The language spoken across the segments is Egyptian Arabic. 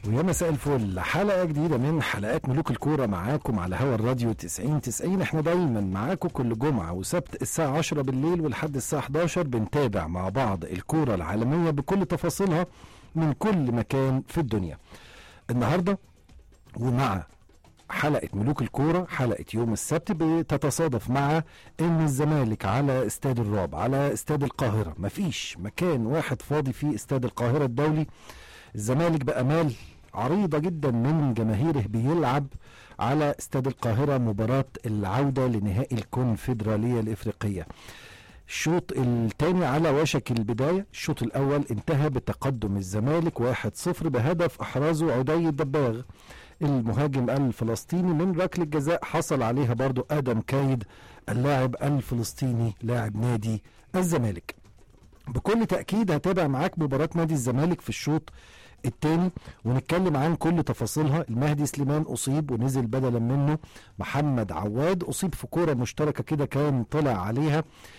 ويا مساء الفل حلقة جديدة من حلقات ملوك الكورة معاكم على هوا الراديو 90 90 احنا دايما معاكم كل جمعة وسبت الساعة 10 بالليل ولحد الساعة 11 بنتابع مع بعض الكورة العالمية بكل تفاصيلها من كل مكان في الدنيا النهاردة ومع حلقة ملوك الكورة حلقة يوم السبت بتتصادف مع ان الزمالك على استاد الرعب على استاد القاهرة مفيش مكان واحد فاضي في استاد القاهرة الدولي الزمالك بأمال عريضة جدا من جماهيره بيلعب على استاد القاهرة مباراة العودة لنهائي الكونفدرالية الإفريقية الشوط الثاني على وشك البداية الشوط الأول انتهى بتقدم الزمالك 1-0 بهدف أحرزه عدي الدباغ المهاجم الفلسطيني من ركلة جزاء حصل عليها برضو آدم كايد اللاعب الفلسطيني لاعب نادي الزمالك بكل تأكيد هتابع معاك مباراة نادي الزمالك في الشوط الثاني ونتكلم عن كل تفاصيلها المهدي سليمان أصيب ونزل بدلا منه محمد عواد أصيب في كورة مشتركة كده كان طلع عليها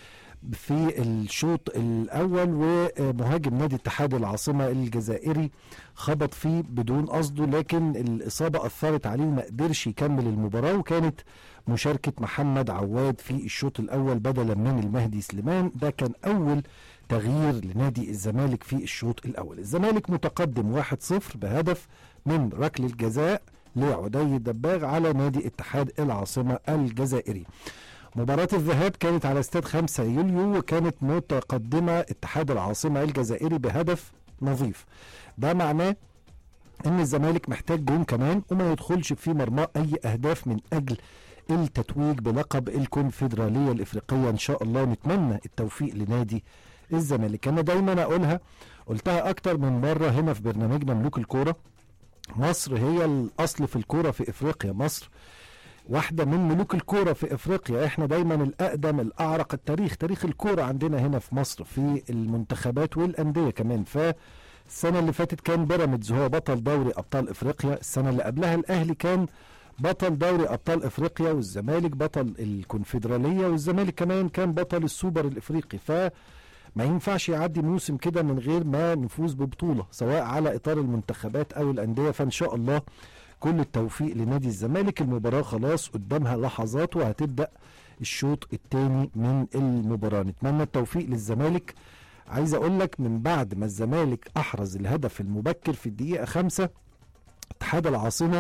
في الشوط الاول ومهاجم نادي اتحاد العاصمه الجزائري خبط فيه بدون قصده لكن الاصابه اثرت عليه وما قدرش يكمل المباراه وكانت مشاركه محمد عواد في الشوط الاول بدلا من المهدي سليمان ده كان اول تغيير لنادي الزمالك في الشوط الاول الزمالك متقدم 1-0 بهدف من ركله جزاء لعدي الدباغ على نادي اتحاد العاصمه الجزائري مباراة الذهاب كانت على استاد 5 يوليو وكانت متقدمة اتحاد العاصمة الجزائري بهدف نظيف ده معناه ان الزمالك محتاج جون كمان وما يدخلش في مرماه اي اهداف من اجل التتويج بلقب الكونفدرالية الافريقية ان شاء الله نتمنى التوفيق لنادي الزمالك انا دايما اقولها قلتها اكتر من مرة هنا في برنامجنا ملوك الكورة مصر هي الاصل في الكورة في افريقيا مصر واحدة من ملوك الكورة في افريقيا احنا دايما الاقدم الاعرق التاريخ تاريخ الكورة عندنا هنا في مصر في المنتخبات والاندية كمان فالسنة اللي فاتت كان بيراميدز هو بطل دوري ابطال افريقيا السنة اللي قبلها الاهلي كان بطل دوري ابطال افريقيا والزمالك بطل الكونفدرالية والزمالك كمان كان بطل السوبر الافريقي ف ما ينفعش يعدي موسم كده من غير ما نفوز ببطولة سواء على اطار المنتخبات او الاندية فان شاء الله كل التوفيق لنادي الزمالك المباراة خلاص قدامها لحظات وهتبدأ الشوط الثاني من المباراة نتمنى التوفيق للزمالك عايز اقول لك من بعد ما الزمالك احرز الهدف المبكر في الدقيقة خمسة اتحاد العاصمة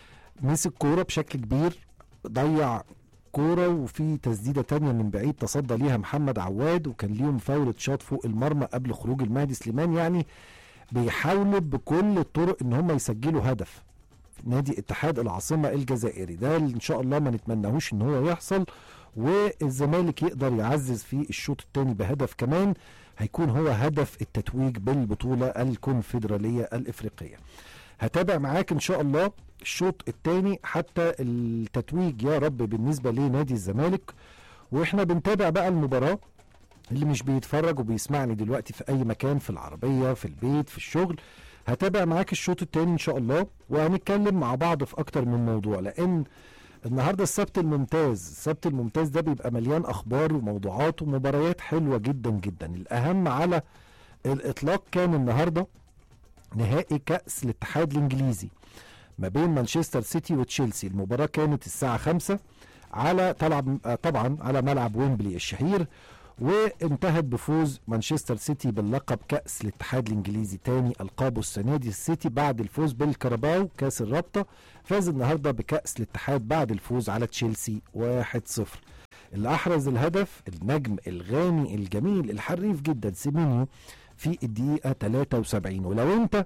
مسك كورة بشكل كبير ضيع كورة وفي تسديدة تانية من بعيد تصدى ليها محمد عواد وكان ليهم فاولة شاط فوق المرمى قبل خروج المهدي سليمان يعني بيحاولوا بكل الطرق ان هم يسجلوا هدف نادي اتحاد العاصمة الجزائري ده اللي ان شاء الله ما نتمناهوش ان هو يحصل والزمالك يقدر يعزز في الشوط الثاني بهدف كمان هيكون هو هدف التتويج بالبطولة الكونفدرالية الافريقية هتابع معاك ان شاء الله الشوط الثاني حتى التتويج يا رب بالنسبة لنادي الزمالك واحنا بنتابع بقى المباراة اللي مش بيتفرج وبيسمعني دلوقتي في اي مكان في العربية في البيت في الشغل هتابع معاك الشوط التاني ان شاء الله وهنتكلم مع بعض في اكتر من موضوع لان النهارده السبت الممتاز السبت الممتاز ده بيبقى مليان اخبار وموضوعات ومباريات حلوه جدا جدا الاهم على الاطلاق كان النهارده نهائي كاس الاتحاد الانجليزي ما بين مانشستر سيتي وتشيلسي المباراه كانت الساعه 5 على طلب طبعا على ملعب ويمبلي الشهير وانتهت بفوز مانشستر سيتي باللقب كأس الاتحاد الانجليزي تاني القابه السنه دي السيتي بعد الفوز بالكاراباو كاس الرابطه فاز النهارده بكأس الاتحاد بعد الفوز على تشيلسي 1-0 اللي احرز الهدف النجم الغاني الجميل الحريف جدا سيمينيو في الدقيقه 73 ولو انت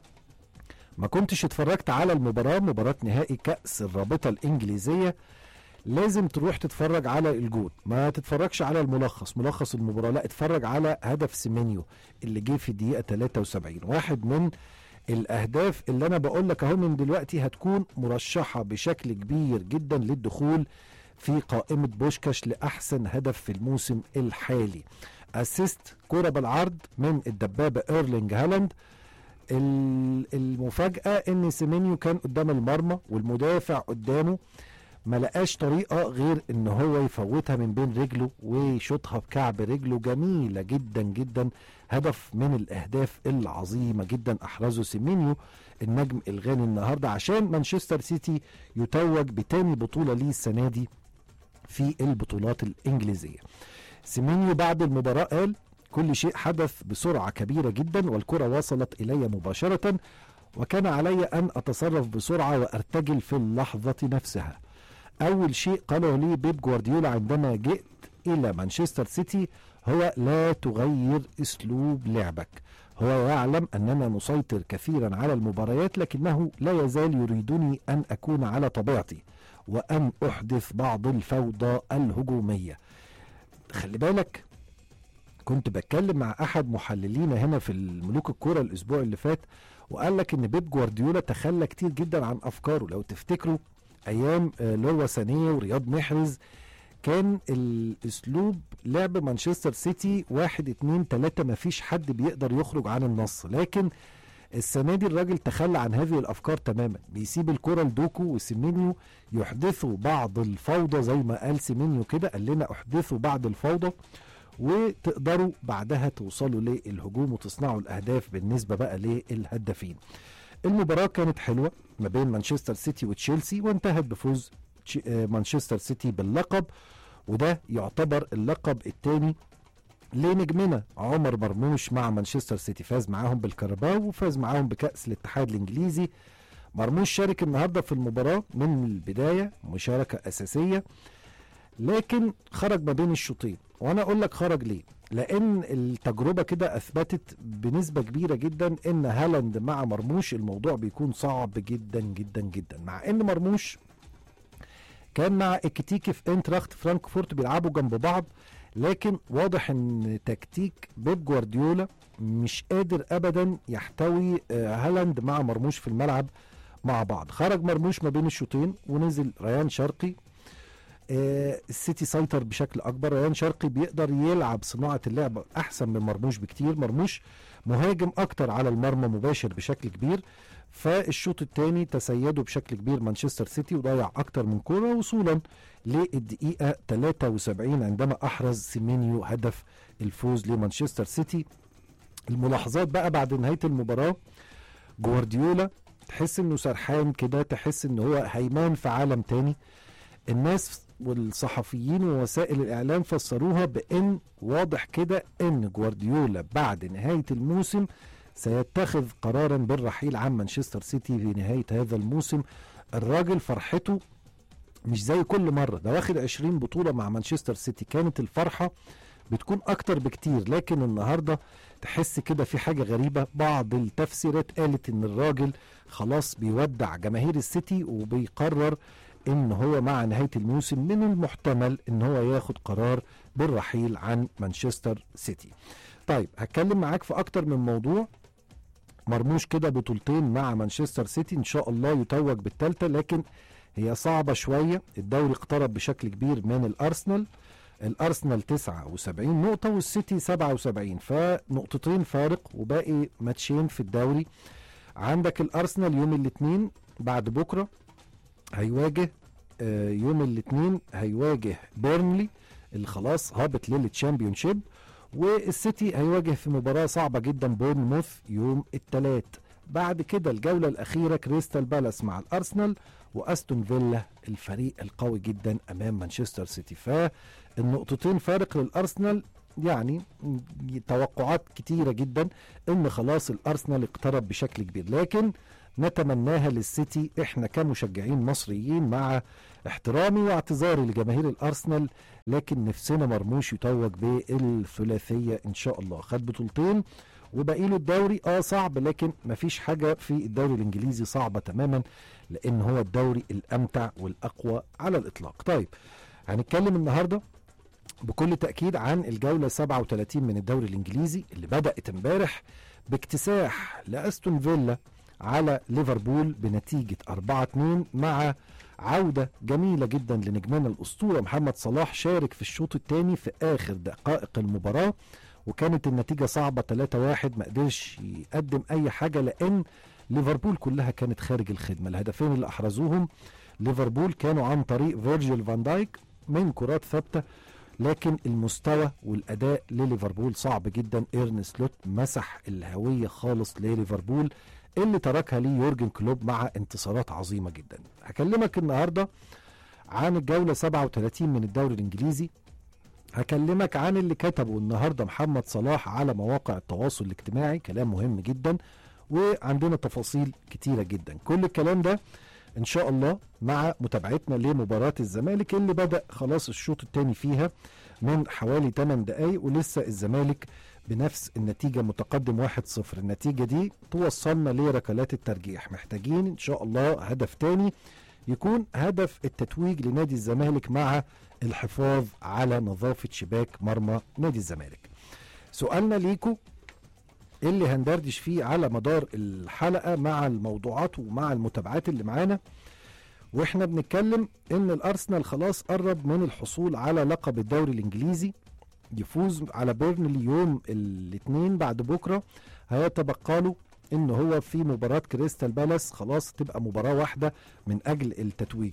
ما كنتش اتفرجت على المباراه مباراه نهائي كأس الرابطه الانجليزيه لازم تروح تتفرج على الجول ما تتفرجش على الملخص ملخص المباراة لا اتفرج على هدف سيمينيو اللي جه في الدقيقة 73 واحد من الاهداف اللي انا بقول لك اهو من دلوقتي هتكون مرشحة بشكل كبير جدا للدخول في قائمة بوشكاش لأحسن هدف في الموسم الحالي اسيست كرة بالعرض من الدبابة ايرلينج هالاند المفاجأة ان سيمينيو كان قدام المرمى والمدافع قدامه ما لقاش طريقة غير ان هو يفوتها من بين رجله ويشوطها بكعب رجله جميلة جدا جدا هدف من الاهداف العظيمة جدا احرزه سيمينيو النجم الغاني النهاردة عشان مانشستر سيتي يتوج بتاني بطولة ليه السنة دي في البطولات الانجليزية سيمينيو بعد المباراة قال كل شيء حدث بسرعة كبيرة جدا والكرة وصلت إلي مباشرة وكان علي أن أتصرف بسرعة وأرتجل في اللحظة نفسها أول شيء قاله لي بيب جوارديولا عندما جئت إلى مانشستر سيتي هو لا تغير أسلوب لعبك هو يعلم أننا نسيطر كثيرا على المباريات لكنه لا يزال يريدني أن أكون على طبيعتي وأن أحدث بعض الفوضى الهجومية خلي بالك كنت بتكلم مع احد محللينا هنا في الملوك الكوره الاسبوع اللي فات وقال لك ان بيب جوارديولا تخلى كتير جدا عن افكاره لو تفتكروا ايام آه، لورا سانيه ورياض محرز كان الاسلوب لعب مانشستر سيتي واحد اتنين تلاتة مفيش حد بيقدر يخرج عن النص لكن السنه دي الراجل تخلى عن هذه الافكار تماما بيسيب الكره لدوكو وسيمينيو يحدثوا بعض الفوضى زي ما قال سيمينيو كده قال لنا احدثوا بعض الفوضى وتقدروا بعدها توصلوا للهجوم وتصنعوا الاهداف بالنسبه بقى للهدافين المباراه كانت حلوه ما بين مانشستر سيتي وتشيلسي وانتهت بفوز تشي- آه، مانشستر سيتي باللقب وده يعتبر اللقب الثاني لنجمنا عمر مرموش مع مانشستر سيتي فاز معاهم بالكاراباو وفاز معاهم بكأس الاتحاد الانجليزي مرموش شارك النهارده في المباراه من البدايه مشاركه اساسيه لكن خرج ما بين الشوطين وانا اقول لك خرج ليه لان التجربه كده اثبتت بنسبه كبيره جدا ان هالاند مع مرموش الموضوع بيكون صعب جدا جدا جدا مع ان مرموش كان مع اكتيكي في انتراخت فرانكفورت بيلعبوا جنب بعض لكن واضح ان تكتيك بيب جوارديولا مش قادر ابدا يحتوي آه، هالاند مع مرموش في الملعب مع بعض خرج مرموش ما بين الشوطين ونزل ريان شرقي آه، السيتي سيطر بشكل اكبر ريان شرقي بيقدر يلعب صناعه اللعب احسن من مرموش بكتير مرموش مهاجم اكتر على المرمى مباشر بشكل كبير فالشوط الثاني تسيدوا بشكل كبير مانشستر سيتي وضيع اكتر من كوره وصولا للدقيقه 73 عندما احرز سيمينيو هدف الفوز لمانشستر سيتي الملاحظات بقى بعد نهايه المباراه جوارديولا تحس انه سرحان كده تحس ان هو هيمان في عالم تاني الناس والصحفيين ووسائل الاعلام فسروها بان واضح كده ان جوارديولا بعد نهايه الموسم سيتخذ قرارا بالرحيل عن مانشستر سيتي في نهايه هذا الموسم الراجل فرحته مش زي كل مره ده واخد 20 بطوله مع مانشستر سيتي كانت الفرحه بتكون اكتر بكتير لكن النهارده تحس كده في حاجه غريبه بعض التفسيرات قالت ان الراجل خلاص بيودع جماهير السيتي وبيقرر ان هو مع نهايه الموسم من المحتمل ان هو ياخد قرار بالرحيل عن مانشستر سيتي طيب هتكلم معاك في اكتر من موضوع مرموش كده بطولتين مع مانشستر سيتي ان شاء الله يتوج بالثالثه لكن هي صعبه شويه الدوري اقترب بشكل كبير من الارسنال الارسنال 79 نقطه والسيتي 77 فنقطتين فارق وباقي ماتشين في الدوري عندك الارسنال يوم الاثنين بعد بكره هيواجه آه، يوم الاثنين هيواجه بيرنلي اللي خلاص هابط للتشامبيونشيب والسيتي هيواجه في مباراة صعبة جدا بورنموث يوم الثلاث بعد كده الجولة الأخيرة كريستال بالاس مع الأرسنال وأستون فيلا الفريق القوي جدا أمام مانشستر سيتي فالنقطتين فارق للأرسنال يعني توقعات كتيرة جدا ان خلاص الأرسنال اقترب بشكل كبير لكن نتمناها للسيتي احنا كمشجعين مصريين مع احترامي واعتذاري لجماهير الارسنال لكن نفسنا مرموش يتوج بالثلاثيه ان شاء الله خد بطولتين وباقي له الدوري اه صعب لكن مفيش حاجه في الدوري الانجليزي صعبه تماما لان هو الدوري الامتع والاقوى على الاطلاق طيب هنتكلم النهارده بكل تاكيد عن الجوله 37 من الدوري الانجليزي اللي بدات امبارح باكتساح لاستون فيلا على ليفربول بنتيجة 4-2 مع عودة جميلة جدا لنجمنا الأسطورة محمد صلاح شارك في الشوط الثاني في آخر دقائق المباراة وكانت النتيجة صعبة 3-1 ما قدرش يقدم أي حاجة لأن ليفربول كلها كانت خارج الخدمة الهدفين اللي أحرزوهم ليفربول كانوا عن طريق فيرجيل فان دايك من كرات ثابته لكن المستوى والاداء لليفربول صعب جدا ايرن سلوت مسح الهويه خالص لليفربول اللي تركها ليه يورجن كلوب مع انتصارات عظيمه جدا هكلمك النهارده عن الجوله 37 من الدوري الانجليزي هكلمك عن اللي كتبه النهارده محمد صلاح على مواقع التواصل الاجتماعي كلام مهم جدا وعندنا تفاصيل كتيره جدا كل الكلام ده ان شاء الله مع متابعتنا لمباراه الزمالك اللي بدا خلاص الشوط الثاني فيها من حوالي 8 دقائق ولسه الزمالك بنفس النتيجه متقدم 1-0 النتيجه دي توصلنا لركلات الترجيح محتاجين ان شاء الله هدف تاني يكون هدف التتويج لنادي الزمالك مع الحفاظ على نظافه شباك مرمى نادي الزمالك سؤالنا ليكم اللي هندردش فيه على مدار الحلقه مع الموضوعات ومع المتابعات اللي معانا واحنا بنتكلم ان الارسنال خلاص قرب من الحصول على لقب الدوري الانجليزي يفوز على بيرنلي يوم الاثنين بعد بكره هيتبقى له ان هو في مباراه كريستال بالاس خلاص تبقى مباراه واحده من اجل التتويج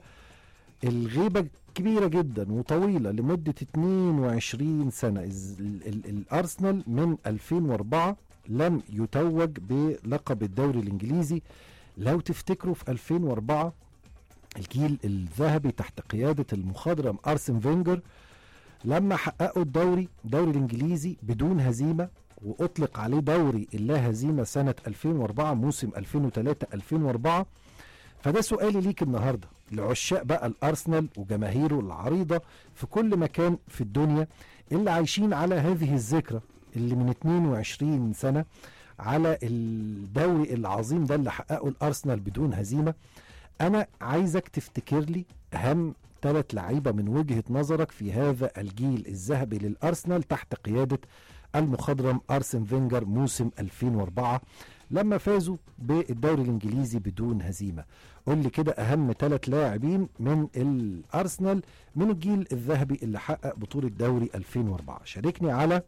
فالغيبه كبيره جدا وطويله لمده 22 سنه ال- ال- الارسنال من 2004 لم يتوج بلقب الدوري الانجليزي لو تفتكروا في 2004 الجيل الذهبي تحت قياده المخضرم ارسن فينجر لما حققوا الدوري الدوري الانجليزي بدون هزيمه واطلق عليه دوري اللا هزيمه سنه 2004 موسم 2003 2004 فده سؤالي ليك النهارده لعشاق بقى الارسنال وجماهيره العريضه في كل مكان في الدنيا اللي عايشين على هذه الذكرى اللي من 22 سنه على الدوري العظيم ده اللي حققه الارسنال بدون هزيمه انا عايزك تفتكر لي اهم ثلاث لعيبه من وجهه نظرك في هذا الجيل الذهبي للارسنال تحت قياده المخضرم ارسن فينجر موسم 2004 لما فازوا بالدوري الانجليزي بدون هزيمه قول لي كده اهم ثلاث لاعبين من الارسنال من الجيل الذهبي اللي حقق بطوله دوري 2004 شاركني على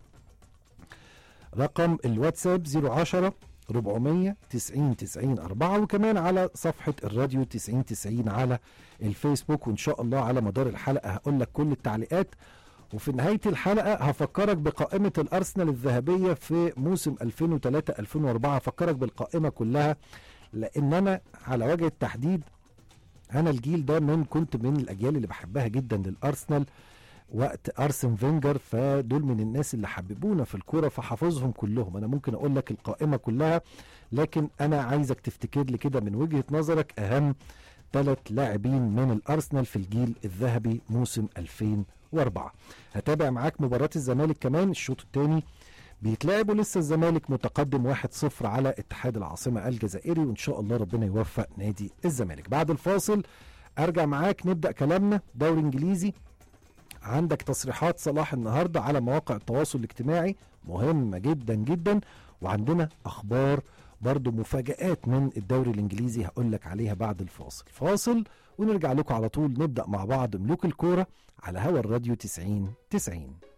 رقم الواتساب 010 400 90 90 4 وكمان على صفحة الراديو 90 90 على الفيسبوك وإن شاء الله على مدار الحلقة هقول لك كل التعليقات وفي نهاية الحلقة هفكرك بقائمة الأرسنال الذهبية في موسم 2003 2004 هفكرك بالقائمة كلها لأن أنا على وجه التحديد أنا الجيل ده من كنت من الأجيال اللي بحبها جدا للأرسنال وقت ارسن فينجر فدول من الناس اللي حببونا في الكوره فحافظهم كلهم انا ممكن اقول لك القائمه كلها لكن انا عايزك تفتكر لي كده من وجهه نظرك اهم ثلاث لاعبين من الارسنال في الجيل الذهبي موسم 2004 هتابع معاك مباراه الزمالك كمان الشوط الثاني بيتلعب ولسه الزمالك متقدم 1-0 على اتحاد العاصمه الجزائري وان شاء الله ربنا يوفق نادي الزمالك بعد الفاصل ارجع معاك نبدا كلامنا دوري انجليزي عندك تصريحات صلاح النهارده على مواقع التواصل الاجتماعي مهمه جدا جدا وعندنا اخبار برضو مفاجآت من الدوري الانجليزي هقول لك عليها بعد الفاصل فاصل ونرجع لكم على طول نبدا مع بعض ملوك الكوره على هوا الراديو 90 90